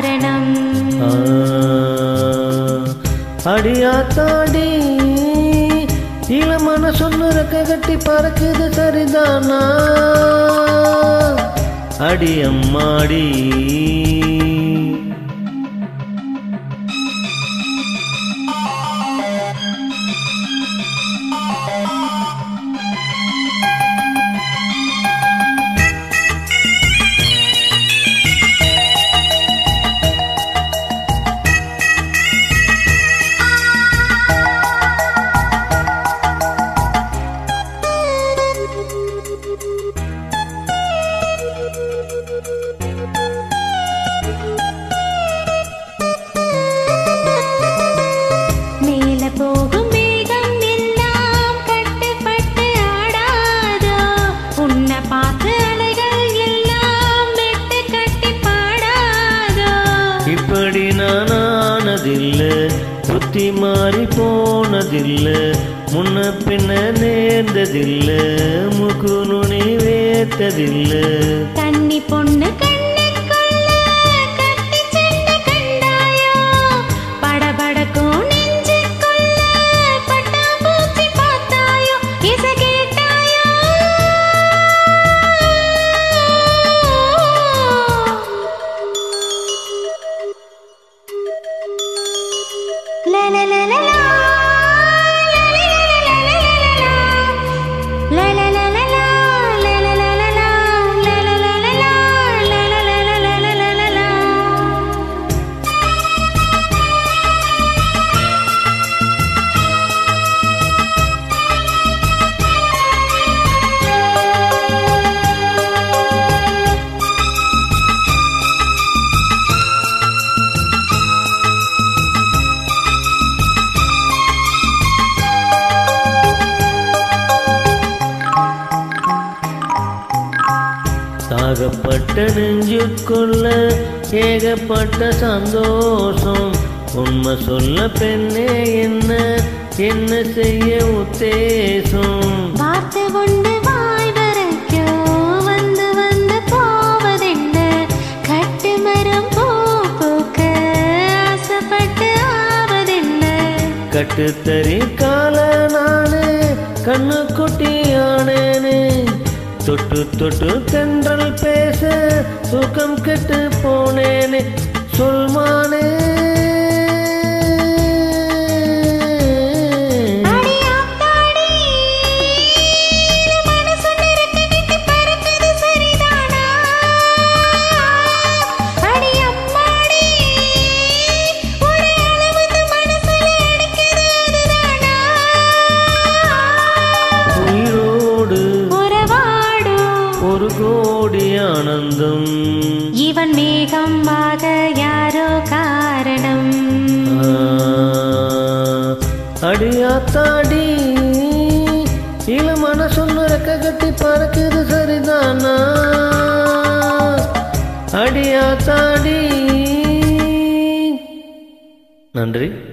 காரணம் ஆ, அடியாத்தாடி இளமன சொன்னு ரெக்க கட்டி பறக்குது சரிதானா அடி அம்மாடி மேல போகும் மேகம் எல்லாம் கட்டுப்பட்டு ஆடாதோ உன்னை பார்த்து அலைகள் எல்லாம் வெட்டு கட்டி பாடாதோ இப்படி நான் ஆனதில்ல புத்தி மாறி போனதில்ல முன்ன பின்ன நேர்ந்ததில்ல முக்கு நுனி வேத்ததில்ல கன்னி பொண்ணு கண்ணுக்குள்ள கட்டி செண்டு கண்டாயோ படபடக்கும் நெஞ்சுக்குள்ள பட்டாம்பூச்சி பார்த்தாயோ இசை கேட்டாயோ La la la la la La la la la la La la la la la La la la la la La la la la la La la la la la La la la la தாகப்பட்ட நெஞ்சுக்குள்ள ஏகப்பட்ட சந்தோஷம் உண்மை சொல்ல பெண்ணே என்ன என்ன செய்ய உத்தேசம் வார்த்தை கொண்டு வாய் வரைக்கும் வந்து வந்து போவதென்ன கட்டு மரம் பூ பூக்க ஆசைப்பட்டு ஆவதென்ன கட்டுத்தறி கால நானே கண்ணு குட்டியானேனே தொட்டு தொட்டு தென்றல் பேச தூக்கம் கெட்டு போனேனே சொல்மானே அடி ஆத்தாடி மனசு நெருக்க விட்டு பறக்குது சரிதானா அடி அம்மாடி ஒரு அளவுக்கு மனசுல அடிக்குது அதுதானா உயிரோடு உறவாடும் ஒரு கோடி ஆனந்தம் இவன் மேகம் ஆக யாரோ காரணம் ஆ, அடியாத்தாடி இளமன சொன்ன ரெக்க கட்டி பறக்குது சரிதானா அடியாத்தாடி நன்றி